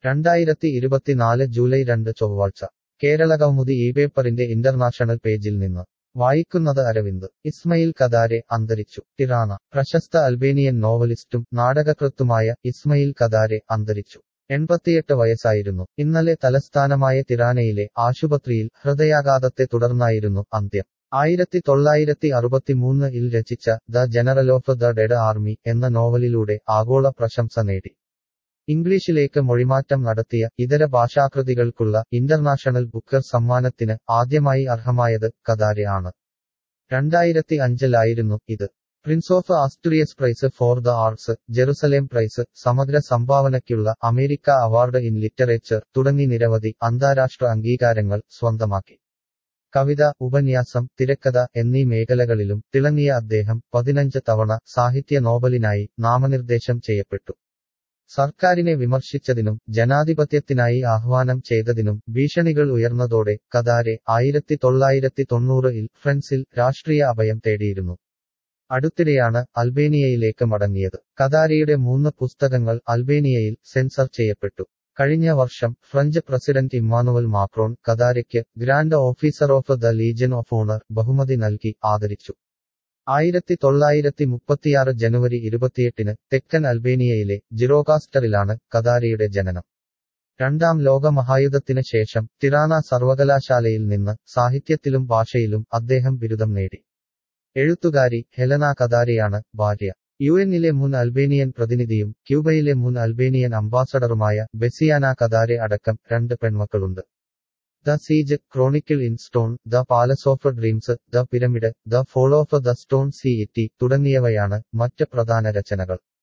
രണ്ടായിരത്തി ഇരുപത്തിനാല് ജൂലൈ രണ്ട് ചൊവ്വാഴ്ച കേരളകൗമുദി ഈ പേപ്പറിന്റെ ഇന്റർനാഷണൽ പേജിൽ നിന്ന് വായിക്കുന്നത് അരവിന്ദ് ഇസ്മയിൽ കദാരെ അന്തരിച്ചു ടിറാന പ്രശസ്ത അൽബേനിയൻ നോവലിസ്റ്റും നാടകകൃത്തുമായ ഇസ്മയിൽ കദാരെ അന്തരിച്ചു എൺപത്തിയെട്ട് വയസ്സായിരുന്നു ഇന്നലെ തലസ്ഥാനമായ തിറാനയിലെ ആശുപത്രിയിൽ ഹൃദയാഘാതത്തെ തുടർന്നായിരുന്നു അന്ത്യം ആയിരത്തി തൊള്ളായിരത്തി അറുപത്തിമൂന്ന് ഇൽ രചിച്ച the general of the dead army എന്ന നോവലിലൂടെ ആഗോള പ്രശംസ നേടി ഇംഗ്ലീഷിലേക്ക് മൊഴിമാറ്റം നടത്തിയ ഇതര ഭാഷാകൃതികൾക്കുള്ള ഇന്റർനാഷണൽ ബുക്കർ സമ്മാനത്തിന് ആദ്യമായി അർഹമായത് കദാരെ ആണ് രണ്ടായിരത്തി അഞ്ചിലായിരുന്നു ഇത് Prince of Asturias prize for the arts Jerusalem prize സമഗ്ര സംഭാവനയ്ക്കുള്ള അമേരിക്ക അവാർഡ് ഇൻ ലിറ്ററേച്ചർ തുടങ്ങി നിരവധി അന്താരാഷ്ട്ര അംഗീകാരങ്ങൾ സ്വന്തമാക്കി കവിത ഉപന്യാസം തിരക്കഥ എന്നീ മേഖലകളിലും തിളങ്ങിയ അദ്ദേഹം പതിനഞ്ച് തവണ സാഹിത്യ നോബലിനായി നാമനിർദ്ദേശം ചെയ്യപ്പെട്ടു സർക്കാരിനെ വിമർശിച്ചതിനും ജനാധിപത്യത്തിനായി ആഹ്വാനം ചെയ്തതിനും ഭീഷണികൾ ഉയർന്നതോടെ കദാരെ ആയിരത്തി തൊള്ളായിരത്തി തൊണ്ണൂറിൽ ഫ്രൻസിൽ രാഷ്ട്രീയ അഭയം തേടിയിരുന്നു അടുത്തിടെയാണ് അൽബേനിയയിലേക്ക് മടങ്ങിയത് കദാരിയുടെ മൂന്ന് പുസ്തകങ്ങൾ അൽബേനിയയിൽ സെൻസർ ചെയ്യപ്പെട്ടു കഴിഞ്ഞ വർഷം ഫ്രഞ്ച് പ്രസിഡന്റ് ഇമ്മാനുവൽ മാക്രോൺ കദാരയ്ക്ക് grand officer of the legion of honour ബഹുമതി നൽകി ആദരിച്ചു ആയിരത്തി തൊള്ളായിരത്തി മുപ്പത്തിയാറ് ജനുവരി ഇരുപത്തിയെട്ടിന് തെക്കൻ അൽബേനിയയിലെ ജിറോകാസ്റ്ററിലാണ് കദാരിയുടെ ജനനം രണ്ടാം ലോക മഹായുദ്ധത്തിന് ശേഷം തിറാന സർവകലാശാലയിൽ നിന്ന് സാഹിത്യത്തിലും ഭാഷയിലും അദ്ദേഹം ബിരുദം നേടി എഴുത്തുകാരി ഹെലന കദാരിയാണ് ഭാര്യ യു എന്നിലെ മുൻ അൽബേനിയൻ പ്രതിനിധിയും ക്യൂബയിലെ മുൻ അൽബേനിയൻ അംബാസഡറുമായ ബെസിയാന കദാരെ അടക്കം രണ്ട് പെൺമക്കളുണ്ട് the siege chronicle in stone the palace of dreams the pyramid the fall of the stone city തുടങ്ങിയവയാണ് മറ്റ് പ്രധാന രചനകൾ